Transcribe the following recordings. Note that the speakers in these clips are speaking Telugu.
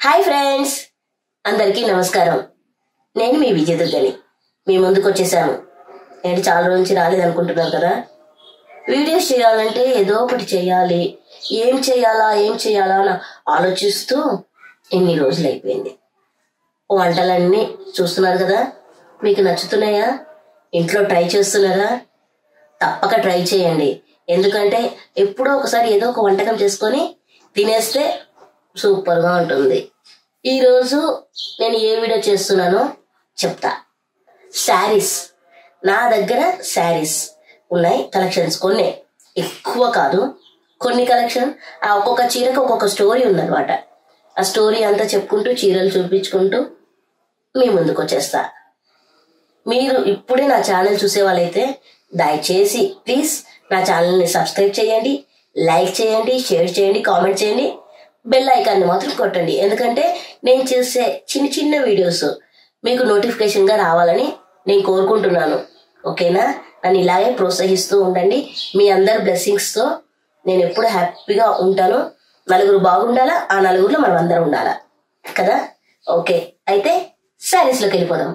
హాయ్ ఫ్రెండ్స్ అందరికీ నమస్కారం నేను మీ విజయదుర్గని మీ ముందుకు వచ్చేసాను ఏంటి చాలా రోజు నుంచి రాలేదనుకుంటున్నారు కదా వీడియోస్ చేయాలంటే ఏదో ఒకటి చేయాలి ఏం చేయాలా ఏం చేయాలా అని ఆలోచిస్తూ ఎన్ని రోజులు అయిపోయింది వంటలన్నీ చూస్తున్నారు కదా మీకు నచ్చుతున్నాయా ఇంట్లో ట్రై చేస్తున్నారా తప్పక ట్రై చేయండి ఎందుకంటే ఎప్పుడో ఒకసారి ఏదో ఒక వంటకం చేసుకొని తినేస్తే సూపర్గా ఉంటుంది ఈరోజు నేను ఏ వీడియో చేస్తున్నానో చెప్తా శారీస్ నా దగ్గర శారీస్ ఉన్నాయి కలెక్షన్స్ కొన్ని ఎక్కువ కాదు కొన్ని కలెక్షన్ ఆ ఒక్కొక్క చీరకు ఒక్కొక్క స్టోరీ ఉందన్నమాట ఆ స్టోరీ అంతా చెప్పుకుంటూ చీరలు చూపించుకుంటూ మీ ముందుకు వచ్చేస్తా మీరు ఇప్పుడే నా ఛానల్ చూసే వాళ్ళైతే దయచేసి ప్లీజ్ నా ఛానల్ని సబ్స్క్రైబ్ చేయండి లైక్ చేయండి షేర్ చేయండి కామెంట్ చేయండి బెల్ ఐకాన్ని మాత్రం కొట్టండి ఎందుకంటే నేను చేసే చిన్న చిన్న వీడియోస్ మీకు నోటిఫికేషన్గా రావాలని నేను కోరుకుంటున్నాను ఓకేనా నన్ను ఇలాగే ప్రోత్సహిస్తూ ఉండండి మీ అందరి బ్లెస్సింగ్స్తో నేను ఎప్పుడు హ్యాపీగా ఉంటాను నలుగురు బాగుండాలా ఆ నలుగురిలో మనం అందరం ఉండాలా కదా ఓకే అయితే శారీస్లోకి వెళ్ళిపోదాం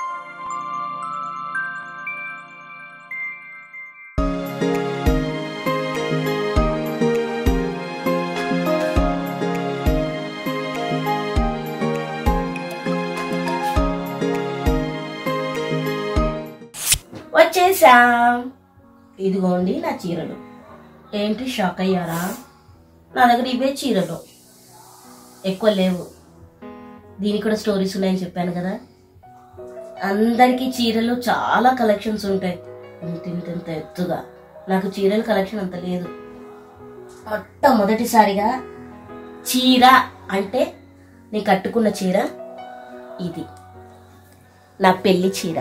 వచ్చేసాం ఇదిగోండి నా చీరలు ఏంటి షాక్ అయ్యారా నా దగ్గర ఇవే చీరలు ఎక్కువ లేవు దీనికి కూడా స్టోరీస్ ఉన్నాయని చెప్పాను కదా అందరికీ చీరలు చాలా కలెక్షన్స్ ఉంటాయి ఇంత ఇంత ఇంత ఎత్తుగా నాకు చీరల కలెక్షన్ అంత లేదు మొట్టమొదటిసారిగా చీర అంటే నేను కట్టుకున్న చీర ఇది నా పెళ్లి చీర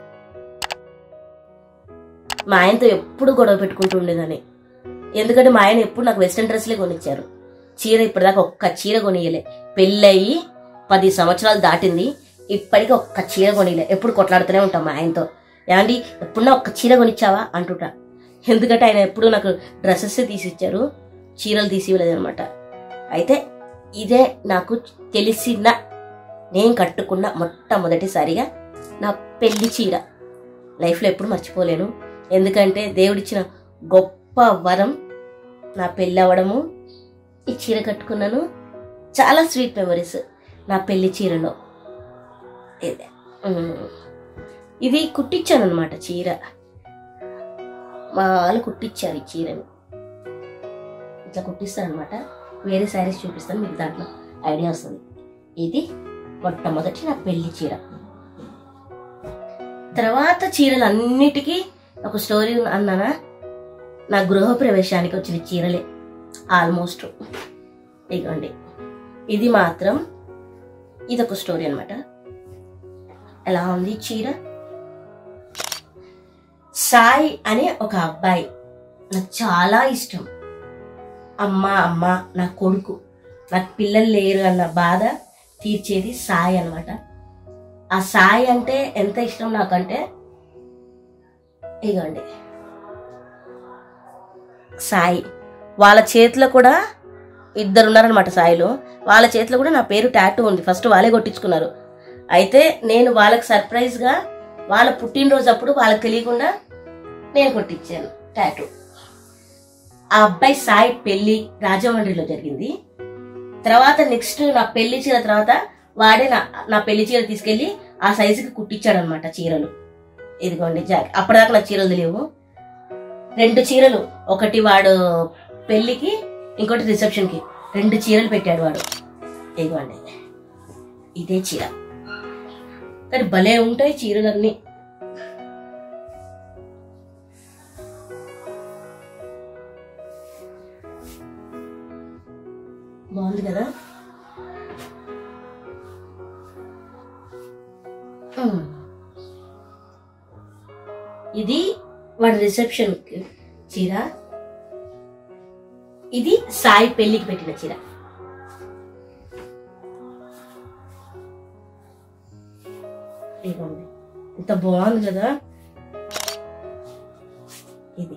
మా ఆయనతో ఎప్పుడు గొడవ పెట్టుకుంటూ ఉండేదని ఎందుకంటే మా ఆయన ఎప్పుడు నాకు వెస్ట్రన్ డ్రెస్లే కొనిచ్చారు చీర ఇప్పటిదాకా ఒక్క చీర కొనియలే పెళ్ళయి పది సంవత్సరాలు దాటింది ఇప్పటికీ ఒక్క చీర కొనియలే ఎప్పుడు కొట్లాడుతూనే ఉంటాం మా ఆయనతో ఏమండి ఎప్పుడన్నా ఒక్క చీర కొనిచ్చావా అంటుంటా ఎందుకంటే ఆయన ఎప్పుడు నాకు డ్రెస్సెస్ తీసిచ్చారు చీరలు తీసి ఇవ్వలేదు అనమాట అయితే ఇదే నాకు తెలిసిన నేను కట్టుకున్న మొట్టమొదటిసారిగా నా పెళ్లి చీర లైఫ్లో ఎప్పుడు మర్చిపోలేను ఎందుకంటే దేవుడిచ్చిన గొప్ప వరం నా పెళ్ళి అవ్వడము ఈ చీర కట్టుకున్నాను చాలా స్వీట్ మెమరీస్ నా పెళ్లి చీరలో ఇదే. ఉమ్. ఇది కుట్టించాను అనమాట చీర మా వాళ్ళు కుట్టించారు ఈ చీరని ఇట్లా కుట్టిస్తారనమాట వేరే శారీస్ చూపిస్తాను మీకు దాంట్లో ఐడియా వస్తుంది ఇది మొట్టమొదటి నా పెళ్లి చీర తర్వాత చీరలు అన్నిటికీ ఒక స్టోరీ అన్నానా నా గృహ ప్రవేశానికి వచ్చిన చీరలే ఆల్మోస్ట్ ఇదిగోండి ఇది మాత్రం ఇది ఒక స్టోరీ అనమాట ఎలా ఉంది చీర సాయి అనే ఒక అబ్బాయి నాకు చాలా ఇష్టం అమ్మ అమ్మ నా కొడుకు నాకు పిల్లలు లేరు అన్న బాధ తీర్చేది సాయి అన్నమాట ఆ సాయి అంటే ఎంత ఇష్టం నాకంటే ఇగోండి సాయి వాళ్ళ చేతిలో కూడా ఇద్దరు ఉన్నారనమాట సాయిలు వాళ్ళ చేతిలో కూడా నా పేరు టాటూ ఉంది ఫస్ట్ వాళ్ళే కొట్టించుకున్నారు అయితే నేను వాళ్ళకి సర్ప్రైజ్గా వాళ్ళ పుట్టినరోజు అప్పుడు వాళ్ళకి తెలియకుండా నేను కొట్టించాను టాటూ ఆ అబ్బాయి సాయి పెళ్లి రాజమండ్రిలో జరిగింది తర్వాత నెక్స్ట్ నా పెళ్లి చీర తర్వాత వాడే నా నా పెళ్లి చీర తీసుకెళ్లి ఆ సైజుకి కుట్టించాడు అనమాట చీరలు ఇదిగోండి జాక్ అప్పటిదాకా నా చీరలు లేవు రెండు చీరలు ఒకటి వాడు పెళ్లికి ఇంకోటి రిసెప్షన్ కి రెండు చీరలు పెట్టాడు వాడు ఇదిగోండి ఇదే చీర కానీ భలే ఉంటాయి చీరలన్నీ బాగుంది కదా ఉమ్. ఇది వాడి రిసెప్షన్ చీర ఇది సాయి పెళ్లికి పెట్టిన చీర ఇదిగోండి ఇంత బాగుంది కదా ఇది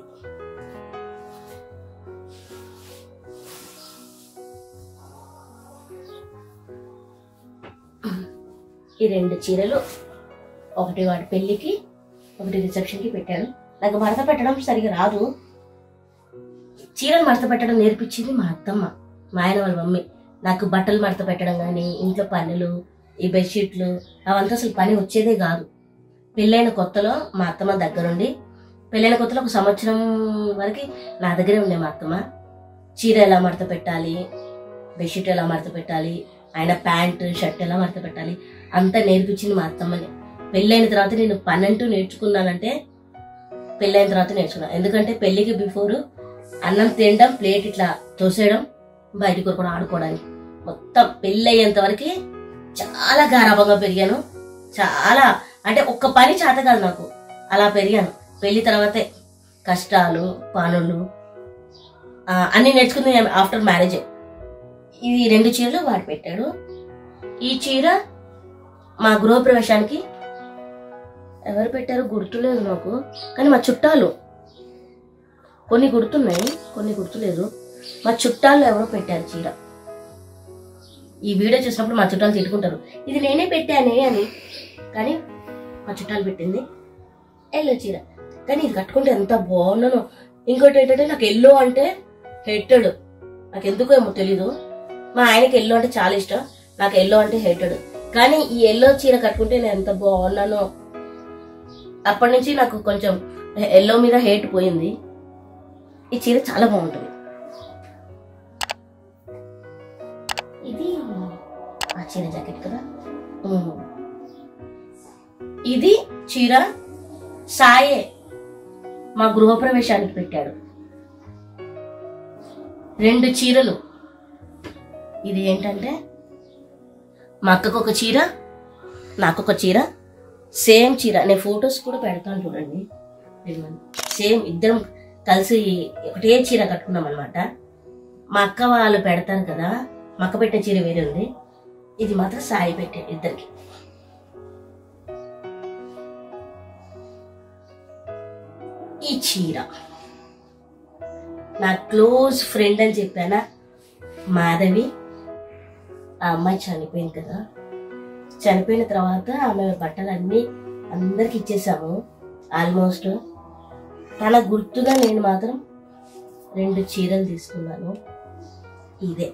ఈ రెండు చీరలు ఒకటి వాడి పెళ్ళికి ఒకటి రిసెప్షన్కి పెట్టాడు నాకు మడత పెట్టడం సరిగా రాదు చీరలు మడత పెట్టడం నేర్పించింది మా అత్తమ్మ మా ఆయన వాళ్ళ మమ్మీ నాకు బట్టలు మడత పెట్టడం కానీ ఇంట్లో పనులు ఈ బెడ్షీట్లు అవంతా అసలు పని వచ్చేదే కాదు పెళ్ళైన కొత్తలో మా అత్తమ్మ దగ్గరుండి పెళ్ళైన కొత్తలో ఒక సంవత్సరం వరకు నా దగ్గరే ఉండే మా అత్తమ్మ చీర ఎలా మడత పెట్టాలి బెడ్షీట్ ఎలా మడత పెట్టాలి ఆయన ప్యాంట్ షర్ట్ ఎలా మడత పెట్టాలి అంతా నేర్పించింది మా అత్తమ్మని పెళ్ళైన తర్వాత నేను పనంటూ నేర్చుకున్నానంటే పెళ్ళైన తర్వాత నేర్చుకున్నాను ఎందుకంటే పెళ్ళికి బిఫోర్ అన్నం తినడం ప్లేట్ ఇట్లా తోసేయడం బయటికి కూడా ఆడుకోవడానికి మొత్తం పెళ్ళి అయ్యేంత వరకు చాలా గారాభంగా పెరిగాను చాలా అంటే ఒక్క పని చేత కాదు నాకు అలా పెరిగాను పెళ్లి తర్వాతే కష్టాలు పనులు ఆ, అన్ని నేర్చుకుంది ఆఫ్టర్ మ్యారేజ్ ఇది రెండు చీరలు వాడు పెట్టాడు ఈ చీర మా గృహప్రవేశానికి ఎవరు పెట్టారో గుర్తులేదు నాకు కానీ మా చుట్టాలు కొన్ని గుర్తున్నాయి కొన్ని గుర్తులేదు మా చుట్టాలు ఎవరో పెట్టారు చీర ఈ వీడియో చూసినప్పుడు మా చుట్టాలు తిట్టుకుంటారు ఇది నేనే పెట్టానే అని కానీ మా చుట్టాలు పెట్టింది ఎల్లో చీర కానీ ఇది కట్టుకుంటే ఎంత బాగున్నానో ఇంకోటి ఏంటంటే నాకు ఎల్లో అంటే హెట్టెడ్ నాకు ఎందుకో ఏమో తెలీదు మా ఆయనకి ఎల్లో అంటే చాలా ఇష్టం నాకు ఎల్లో అంటే హెట్టెడ్ కానీ ఈ ఎల్లో చీర కట్టుకుంటే నేను ఎంత బాగున్నానో అప్పటి నుంచి నాకు కొంచెం ఎల్లో మీద హేట్ పోయింది ఈ చీర చాలా బాగుంటుంది ఇది ఆ చీర జాకెట్ కదా ఉమ్. ఇది చీర సాయే మా గృహప్రవేశానికి పెట్టాడు రెండు చీరలు ఇది ఏంటంటే మా అక్కకు ఒక చీర నాకు ఒక చీర సేమ్ చీర నేను ఫొటోస్ కూడా పెడతాను చూడండి సేమ్ ఇద్దరం కలిసి ఒకటే చీర కట్టుకున్నాం అనమాట మా అక్క వాళ్ళు పెడతారు కదా మా అక్క పెట్టే చీర వేరే ఉంది ఇది మాత్రం సాయి పెట్టే ఇద్దరికి ఈ చీర నా క్లోజ్ ఫ్రెండ్ అని చెప్పానా మాధవి ఆ అమ్మాయి చనిపోయింది కదా చనిపోయిన తర్వాత ఆమె బట్టలన్నీ అందరికి ఇచ్చేసాము ఆల్మోస్ట్ తన గుర్తుగా నేను మాత్రం రెండు చీరలు తీసుకున్నాను ఇదే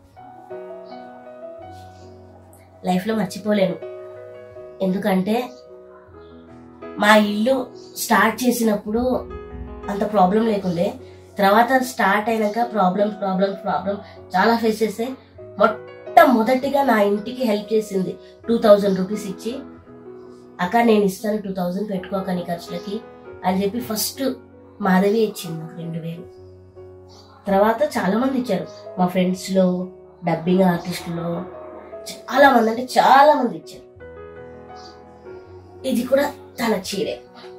లైఫ్లో మర్చిపోలేను ఎందుకంటే మా ఇల్లు స్టార్ట్ చేసినప్పుడు అంత ప్రాబ్లం లేకుండే తర్వాత స్టార్ట్ అయినాక ప్రాబ్లం ప్రాబ్లం ప్రాబ్లం చాలా ఫేస్ చేస్తే మొట్టమొదటిగా నా ఇంటికి హెల్ప్ చేసింది టూ థౌజండ్ రూపీస్ ఇచ్చి అక్క నేను ఇస్తాను టూ థౌజండ్ పెట్టుకోక నీ ఖర్చులకి అని చెప్పి ఫస్ట్ మాధవి ఇచ్చింది నాకు రెండు వేలు తర్వాత చాలా మంది ఇచ్చారు మా ఫ్రెండ్స్ లో డబ్బింగ్ ఆర్టిస్టులో చాలా మంది అంటే చాలా మంది ఇచ్చారు ఇది కూడా తన చీరే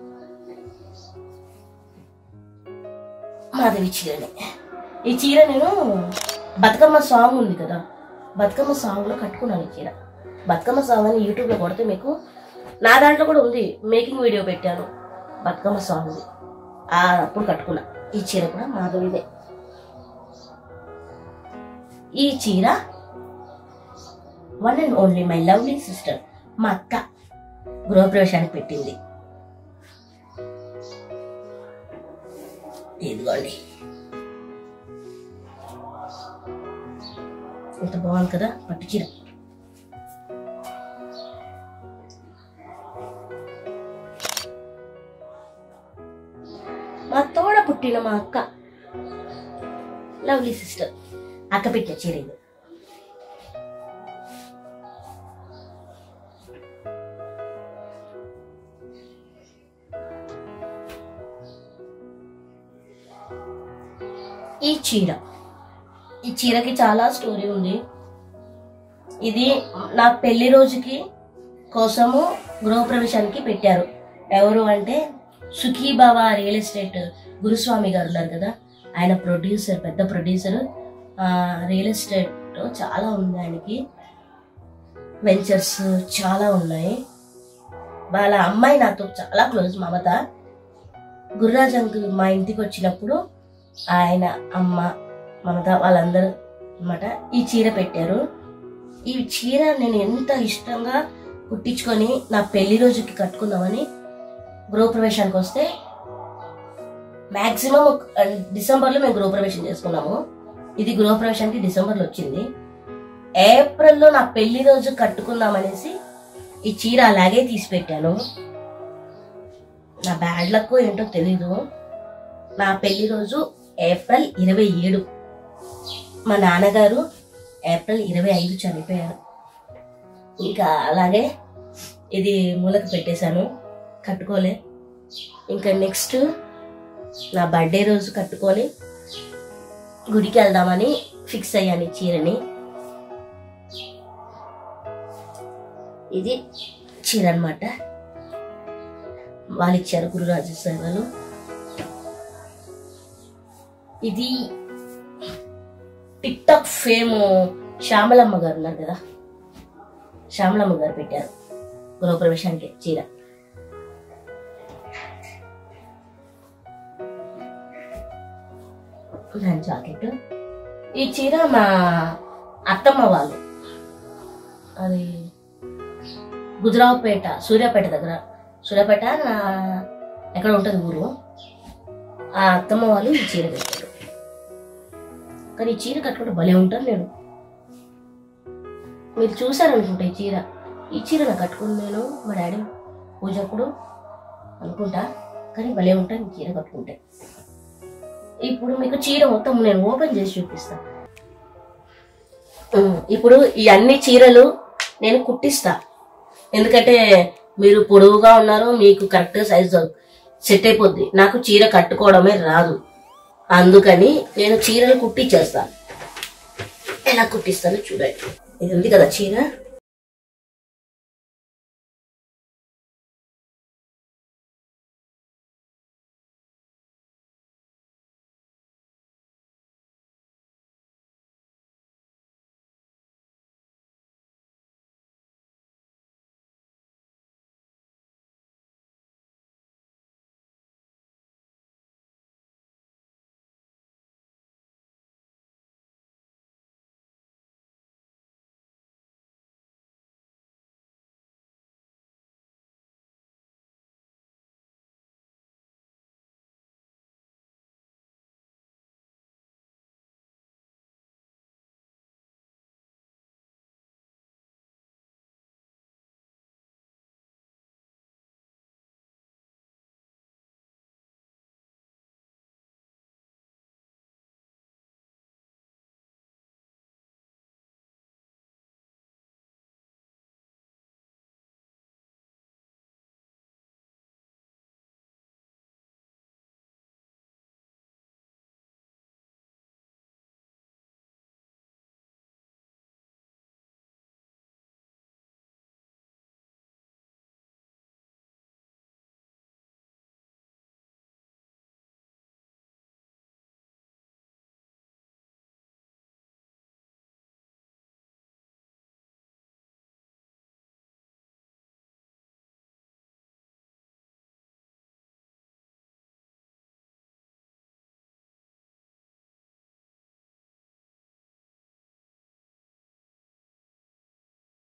మాధవి చీరనే ఈ చీర నేను బతుకమ్మ సాంగ్ ఉంది కదా బతుకమ్మ సాంగ్ లో కట్టుకున్నాను ఈ చీర బతుకమ్మ సాంగ్ అని యూట్యూబ్ లో కొడితే మీకు నా దాంట్లో కూడా ఉంది మేకింగ్ వీడియో పెట్టాను బతుకమ్మ సాంగ్ ఆ అప్పుడు కట్టుకున్నా ఈ చీర కూడా మాధవిదే ఈ చీర one and only my lovely sister మా అక్క గృహప్రవేశానికి పెట్టింది ఇదిగోండి ఎంత బాగుంది కదా పట్టు చీర మా తోడ పుట్టిన మా అక్క లవ్లీ సిస్టర్ అక్క పెట్టిన చీర ఇది ఈ చీర ఈ చీరకి చాలా స్టోరీ ఉంది ఇది నా పెళ్లి రోజుకి కోసము గృహప్రవేశానికి పెట్టారు ఎవరు అంటే సుఖీ బాబా రియల్ ఎస్టేట్ గురుస్వామి గారు ఉన్నారు కదా ఆయన ప్రొడ్యూసర్ పెద్ద ప్రొడ్యూసర్ రియల్ ఎస్టేట్ చాలా ఉంది ఆయనకి వెంచర్స్ చాలా ఉన్నాయి వాళ్ళ అమ్మాయి నాతో చాలా క్లోజ్ మమత గురురాజ్ అంకుల్ మా ఇంటికి వచ్చినప్పుడు ఆయన అమ్మ మమత వాళ్ళందరూ అన్నమాట ఈ చీర పెట్టారు ఈ చీర నేను ఎంత ఇష్టంగా కుట్టించుకొని నా పెళ్లి రోజుకి కట్టుకుందామని గృహప్రవేశానికి వస్తే మాక్సిమం డిసెంబర్లో మేము గృహప్రవేశం చేసుకున్నాము ఇది గృహప్రవేశానికి డిసెంబర్లో వచ్చింది ఏప్రిల్లో నా పెళ్లి రోజు కట్టుకుందామనేసి ఈ చీర అలాగే తీసి పెట్టాను నా బ్యాడ్ లక్ ఏంటో తెలీదు నా పెళ్లి రోజు ఏప్రిల్ ఇరవై ఏడు మా నాన్నగారు ఏప్రిల్ ఇరవై ఐదు చనిపోయారు ఇంకా అలాగే ఇది మూలకు పెట్టేశాను కట్టుకోలే ఇంకా నెక్స్ట్ నా బర్త్డే రోజు కట్టుకొని గుడికి వెళ్దామని ఫిక్స్ అయ్యాను ఈ చీరని ఇది చీర అనమాట వాళ్ళు ఇచ్చారు గురురాజు సేవలు ఇది టిక్ టాక్ ఫేమ్ శ్యామలమ్మ గారు ఉన్నారు కదా శ్యామలమ్మ గారు పెట్టారు గృహప్రవేశానికి చీర దాని జాకెట్ ఈ చీర మా అత్తమ్మ వాళ్ళు అది గుజరావుపేట సూర్యాపేట దగ్గర సూర్యాపేట నా ఎక్కడ ఉంటుంది ఊరు ఆ అత్తమ్మ వాళ్ళు ఈ చీర పెట్టారు కానీ ఈ చీర కట్టుకుంటే భలే ఉంటాను నేను మీరు చూసారనుకుంటా ఈ చీర ఈ చీర నాకు కట్టుకుని నేను మా డాడీ పూజప్పుడు అనుకుంటా కానీ భలే ఉంటాను ఈ చీర కట్టుకుంటే ఇప్పుడు మీకు చీర మొత్తం నేను ఓపెన్ చేసి చూపిస్తా ఉమ్, ఇప్పుడు ఈ అన్ని చీరలు నేను కుట్టిస్తా ఎందుకంటే మీరు పొడవుగా ఉన్నారు మీకు కరెక్ట్ సైజ్ సెట్ అయిపోద్ది నాకు చీర కట్టుకోవడమే రాదు అందుకని నేను చీరలు కుట్టించేస్తాను ఎలా కుట్టిస్తానో చూడండి ఇది ఉంది కదా చీర